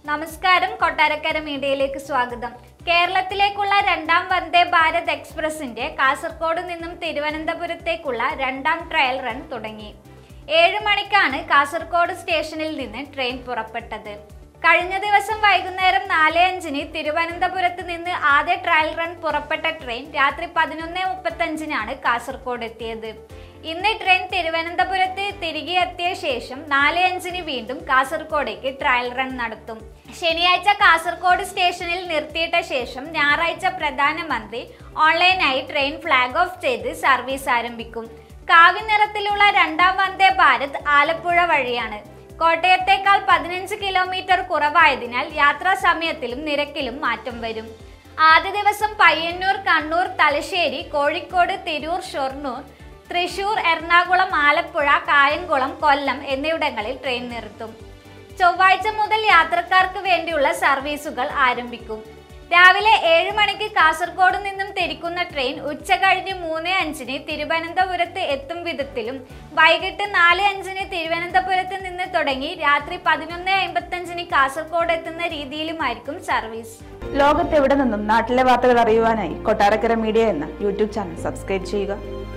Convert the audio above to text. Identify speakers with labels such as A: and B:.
A: നമസ്കാരം കൊട്ടാരക്കര മീഡിയയിലേക്ക് സ്വാഗതം കേരളത്തിലേക്കുള്ള രണ്ടാം വന്ദേ ഭാരത് എക്സ്പ്രസിന്റെ കാസർഗോഡ് നിന്നും തിരുവനന്തപുരത്തേക്കുള്ള രണ്ടാം ട്രയൽ റൺ തുടങ്ങി ഏഴ് മണിക്കാണ് കാസർഗോഡ് സ്റ്റേഷനിൽ നിന്ന് ട്രെയിൻ പുറപ്പെട്ടത് കഴിഞ്ഞ ദിവസം വൈകുന്നേരം നാല് അഞ്ചിന് തിരുവനന്തപുരത്ത് നിന്ന് ആദ്യ ട്രയൽ റൺ പുറപ്പെട്ട ട്രെയിൻ രാത്രി പതിനൊന്ന് മുപ്പത്തഞ്ചിനാണ് കാസർഗോഡ് എത്തിയത് ഇന്ന് ട്രെയിൻ തിരുവനന്തപുരത്ത് തിരികെ എത്തിയ ശേഷം നാല് അഞ്ചിന് വീണ്ടും കാസർഗോഡേക്ക് ട്രയൽ റൺ നടത്തും ശനിയാഴ്ച കാസർഗോഡ് സ്റ്റേഷനിൽ നിർത്തിയിട്ട ശേഷം ഞായറാഴ്ച പ്രധാനമന്ത്രി ഓൺലൈനായി ട്രെയിൻ ഫ്ലാഗ് ഓഫ് ചെയ്ത് സർവീസ് ആരംഭിക്കും കാവി നിറത്തിലുള്ള രണ്ടാം വന്ദേ ഭാരത് ആലപ്പുഴ വഴിയാണ് കോട്ടയത്തേക്കാൾ പതിനഞ്ച് കിലോമീറ്റർ കുറവായതിനാൽ യാത്രാ സമയത്തിലും നിരക്കിലും മാറ്റം വരും ആദ്യ ദിവസം പയ്യന്നൂർ കണ്ണൂർ തലശ്ശേരി കോഴിക്കോട് തിരൂർ ഷൊർണൂർ തൃശൂർ എറണാകുളം ആലപ്പുഴ കായംകുളം കൊല്ലം എന്നിവിടങ്ങളിൽ ട്രെയിൻ നിർത്തും ചൊവ്വാഴ്ച മുതൽ യാത്രക്കാർക്ക് വേണ്ടിയുള്ള സർവീസുകൾ ആരംഭിക്കും രാവിലെ ഏഴ് മണിക്ക് കാസർഗോഡ് നിന്നും തിരിക്കുന്ന ട്രെയിൻ ഉച്ച കഴിഞ്ഞ് മൂന്ന് അഞ്ചിന് തിരുവനന്തപുരത്ത് എത്തും വിധത്തിലും വൈകിട്ട് നാല് അഞ്ചിന് തിരുവനന്തപുരത്ത് നിന്ന് തുടങ്ങി രാത്രി പതിനൊന്ന് അമ്പത്തഞ്ചിന് കാസർഗോഡ് എത്തുന്ന രീതിയിലുമായിരിക്കും സർവീസ്
B: ലോകത്തെവിടെ നിന്നും നാട്ടിലെ വാർത്തകൾ അറിയുവാനായി കൊട്ടാരക്കര മീഡിയ എന്ന യൂട്യൂബ് ചാനൽ സബ്സ്ക്രൈബ് ചെയ്യുക